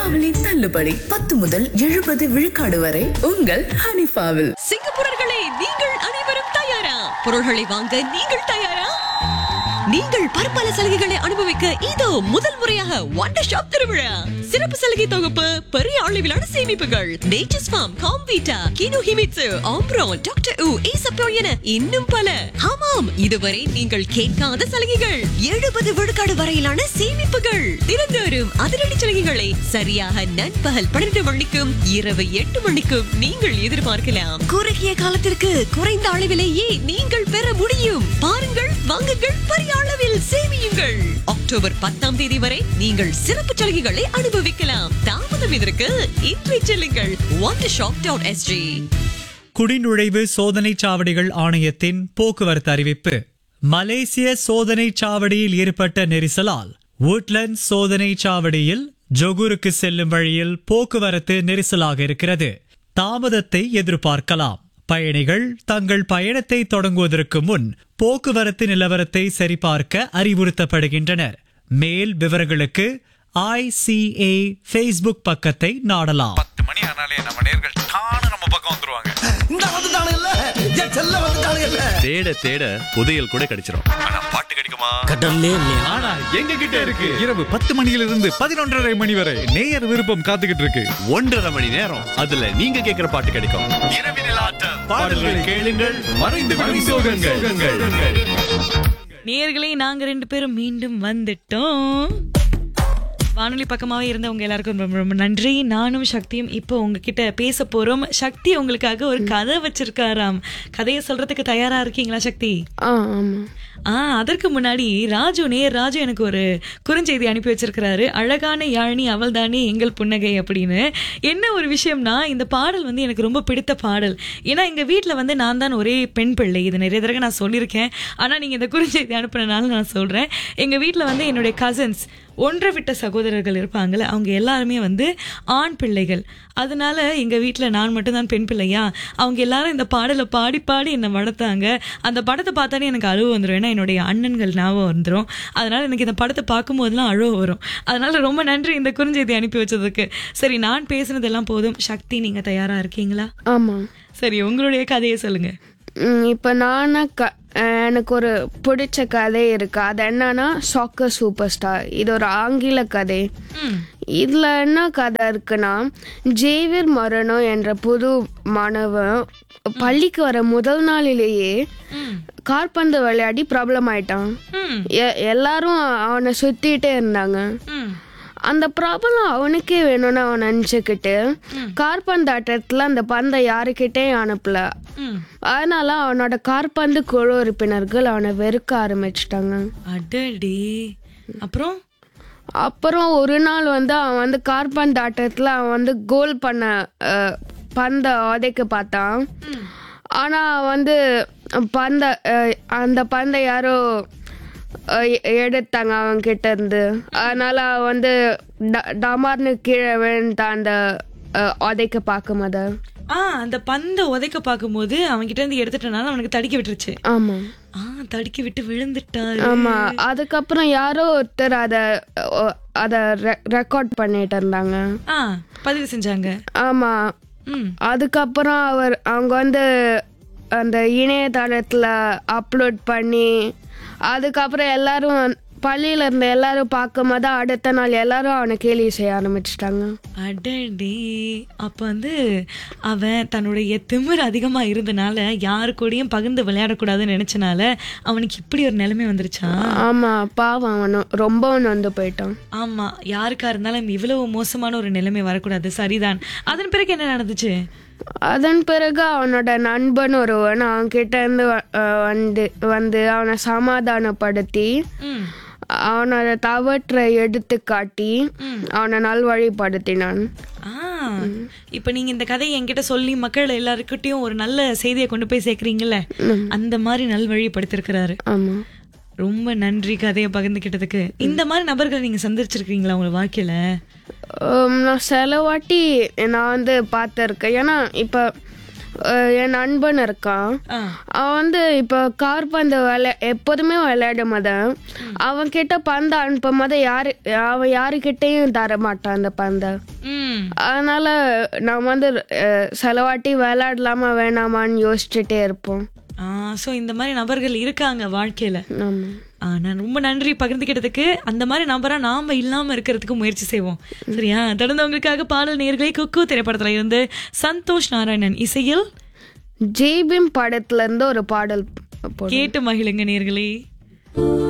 தீபாவளி தள்ளுபடி பத்து முதல் எழுபது விழுக்காடு வரை உங்கள் ஹனிஃபாவில் சிங்கப்பூரர்களே நீங்கள் அனைவரும் தயாரா பொருள்களை வாங்க நீங்கள் தயாரா நீங்கள் பற்பல சலுகைகளை அனுபவிக்க இதோ முதல் முறையாக வண்டர் ஷாப் திருவிழா சிறப்பு சலுகை தொகுப்பு பெரிய அளவிலான சேமிப்புகள் Nature's Farm Comvita Kinohimitsu ஆம்ப்ரோன் டாக்டர் உ ஏசப்போ என இன்னும் பல ஆமாம் இதுவரை நீங்கள் கேட்காத சலுகைகள் எழுபது விழுக்காடு வரையிலான சேமிப்புகள் தினந்தோறும் அதிரடி சலுகைகளை சரியாக நண்பகல் பன்னிரண்டு மணிக்கும் இரவு எட்டு மணிக்கும் நீங்கள் எதிர்பார்க்கலாம் குறுகிய காலத்திற்கு குறைந்த அளவிலேயே நீங்கள் பெற முடியும் பாருங்கள் வாங்குங்கள் பெரிய அளவில் சேமியுங்கள் அக்டோபர் பத்தாம் தேதி வரை நீங்கள் சிறப்பு சலுகைகளை அனுபவிக்கலாம் தாமதம் இதற்கு இன்றை செல்லுங்கள் ஒன் ஷாப் டாட் எஸ்ஜி குடிநுழைவு சோதனைச் சாவடிகள் ஆணையத்தின் போக்குவரத்து அறிவிப்பு மலேசிய சோதனைச் சாவடியில் ஏற்பட்ட நெரிசலால் woodlands சோதனைச் சாவடியில் ஜொகூருக்கு செல்லும் வழியில் போக்குவரத்து நெரிசலாக இருக்கிறது தாமதத்தை எதிர்பார்க்கலாம் பயணிகள் தங்கள் பயணத்தை தொடங்குவதற்கு முன் போக்குவரத்து நிலவரத்தை சரிபார்க்க அறிவுறுத்தப்படுகின்றனர் மேல் விவரங்களுக்கு ஐசிஏ ஃபேஸ்புக் பக்கத்தை நாடலாம் பத்து மணி ஆனாலே நம்ம நேர்கள் தானே நம்ம பக்கம் வந்துருவாங்க இந்த வந்துட்டானுங்கல்ல என் செல்ல வந்துட்டானுங்கல்ல தேட தேட புதையல் கூட கிடைச்சிரும் ஆனா பாட்டு கிடைக்குமா கடல்லே இல்லையா ஆனா எங்க கிட்ட இருக்கு இரவு பத்து மணியிலிருந்து பதினொன்றரை மணி வரை நேயர் விருப்பம் காத்துக்கிட்டு இருக்கு ஒன்றரை மணி நேரம் அதுல நீங்க கேக்குற பாட்டு கிடைக்கும் இரவினில் ஆட்டம் பாடல்கள் கேளுங்கள் மறைந்து விடும் சோகங்கள் நேர்களே நாங்க ரெண்டு பேரும் மீண்டும் வந்துட்டோம் வானொலி பக்கமாவே இருந்தவங்க எல்லாருக்கும் ரொம்ப ரொம்ப நன்றி நானும் சக்தியும் இப்போ உங்ககிட்ட பேச போறோம் சக்தி உங்களுக்காக ஒரு கதை வச்சிருக்காராம் கதையை சொல்றதுக்கு தயாரா இருக்கீங்களா சக்தி ஆ ஆமா ஆ அதற்கு முன்னாடி ராஜு நேர் ராஜு எனக்கு ஒரு குறுஞ்செய்தி அனுப்பி வச்சிருக்கிறாரு அழகான யாழினி அவள்தானே எங்கள் புன்னகை அப்படின்னு என்ன ஒரு விஷயம்னா இந்த பாடல் வந்து எனக்கு ரொம்ப பிடித்த பாடல் ஏன்னா எங்க வீட்டில் வந்து நான் தான் ஒரே பெண் பிள்ளை இது நிறைய தடவை நான் சொல்லியிருக்கேன் ஆனா நீங்க இந்த குறுஞ்செய்தி அனுப்புனனால நான் சொல்றேன் எங்க வீட்டில் வந்து என்னுடைய கசின்ஸ் ஒன்றை விட்ட சகோதரர்கள் இருப்பாங்கல்ல அவங்க எல்லாருமே வந்து ஆண் பிள்ளைகள் அதனால எங்க வீட்டில் நான் மட்டும்தான் பெண் பிள்ளையா அவங்க எல்லாரும் இந்த பாடலை பாடி பாடி என்னை வளர்த்தாங்க அந்த படத்தை பார்த்தாலே எனக்கு அழுவு வந்துடும் ஏன்னா என்னுடைய அண்ணன்கள் ஞாபகம் வந்துடும் அதனால எனக்கு இந்த படத்தை பார்க்கும்போதெல்லாம் அழுவ வரும் அதனால ரொம்ப நன்றி இந்த குறுஞ்செய்தி அனுப்பி வச்சதுக்கு சரி நான் பேசுனதெல்லாம் போதும் சக்தி நீங்க தயாரா இருக்கீங்களா ஆமா சரி உங்களுடைய கதையை சொல்லுங்க ம், இப்ப நானா க அஹ், எனக்கு ஒரு பிடிச்ச கதை இருக்கு அது என்னன்னா சாக்கர் சூப்பர் ஸ்டார் இது ஒரு ஆங்கில கதை இதுல என்ன கதை இருக்குன்னா ஜேவியர் மரணம் என்ற புது மாணவன் பள்ளிக்கு வர முதல் நாளிலேயே கால்பந்து விளையாடி ப்ராப்ளம் ஆயிட்டான் எ- எல்லாரும் அவனை சுத்திட்டே இருந்தாங்க அந்த ப்ராப்ளம் அவனுக்கே வேணும்னு அவன் நினச்சிக்கிட்டு கார்பந்தாட்டத்தில் அந்த பந்தை யாருக்கிட்டேயும் அனுப்பல அதனால அவனோட கார்பந்து குழு உறுப்பினர்கள் அவனை வெறுக்க ஆரம்பிச்சிட்டாங்க அடடி அப்புறம் அப்புறம் ஒரு நாள் வந்து அவன் வந்து கார்பந்து ஆட்டத்தில் அவன் வந்து கோல் பண்ண அஹ், பந்தை உதைக்க பார்த்தான் ஆனால் அவன் வந்து பந்தை அஹ், அந்த பந்தை யாரோ அஹ், எ- எடுத்தாங்க அவன் கிட்ட இருந்து அதனால அவன் வந்து ட- டமார்னு கீழே விழுந்தான் அந்த அஹ், உதைக்க பார்க்கும் அதை ஆ அந்த பந்தை உதைக்க பார்க்கும்போது அவன்கிட்ட இருந்து எடுத்துட்டனால அவனுக்கு தடிக்க விட்டுருச்சு ஆமாம் ஆ தடிக்க விட்டு விழுந்துட்டாரு ஆமா அதுக்கப்புறம் யாரோ ஒருத்தர் அத அஹ், அத ரெக்கார்ட் பண்ணிட்டு இருந்தாங்க ஆ பதிவு செஞ்சாங்க ஆமா ம் அதுக்கப்புறம் அவர் அவங்க வந்து அந்த இணையதளத்துல அப்லோட் பண்ணி அதுக்கப்புறம் எல்லாரும் பள்ளியில இருந்த எல்லாரும் பார்க்கும்போது அடுத்த நாள் எல்லாரும் அவனை கேலி செய்ய ஆரம்பிச்சிட்டாங்க அடடே அப்ப வந்து அவன் தன்னுடைய திமிர் அதிகமா இருந்தனால யாரு கூடயும் பகிர்ந்து விளையாடக்கூடாதுன்னு நினைச்சனால அவனுக்கு இப்படி ஒரு நிலைமை வந்துருச்சா ஆமா பாவம் அவனும் ரொம்பவும் வந்து போயிட்டான் ஆமா யாருக்கா இருந்தாலும் இவ்வளவு மோசமான ஒரு நிலைமை வரக்கூடாது சரிதான் அதன் பிறகு என்ன நடந்துச்சு அதன் பிறகு அவனோட நண்பன் ஒருவன் அவன் கிட்ட இருந்து வ- அஹ் வந்து வந்து அவனை சமாதானப்படுத்தி ம் அவனோட தவற்றை எடுத்து காட்டி அவனை நல்வழிப்படுத்தினான் ஆ இப்ப நீங்க இந்த கதையை என்கிட்ட சொல்லி மக்கள் எல்லாருக்கிட்டையும் ஒரு நல்ல செய்தியை கொண்டு போய் சேர்க்கறீங்கல்ல அந்த மாதிரி நல்வழிப்படுத்திருக்கிறாரு ஆமா ரொம்ப நன்றி கதையை பகிர்ந்துக்கிட்டதுக்கு இந்த மாதிரி நபர்கள் நீங்க சந்திச்சிருக்கீங்களா உங்க வாழ்க்கையில உம், நான் சில வாட்டி நான் வந்து பார்த்துருக்கேன் ஏன்னா இப்போ அஹ், என் நண்பன் இருக்கான் ஆ. அவன் வந்து இப்போ கார் பந்து விளையா எப்போதுமே விளையாடும் போது அவன் கிட்ட பந்து அனுப்பும் போது யாரு அவன் யாருக்கிட்டையும் தர மாட்டான் அந்த பந்தை ம் அதனால நான் வந்து அஹ், சில வாட்டி விளையாடலாமா வேணாமான்னு யோசிச்சுட்டே இருப்போம் ஸோ இந்த மாதிரி நபர்கள் இருக்காங்க வாழ்க்கையில ஆமாம் ஆ, நான் ரொம்ப நன்றி பகிர்ந்துக்கிட்டதுக்கு அந்த மாதிரி நபரா நாம இல்லாம இருக்கிறதுக்கு முயற்சி செய்வோம் சரியா தொடர்ந்து உங்களுக்காக பாடல் நேர்களை குக்கு திரைப்படத்துல இருந்து சந்தோஷ் நாராயணன் இசையில் ஜெய்பீம் படத்துல இருந்து ஒரு பாடல் போடு. கேட்டு மகிழுங்க நேர்களே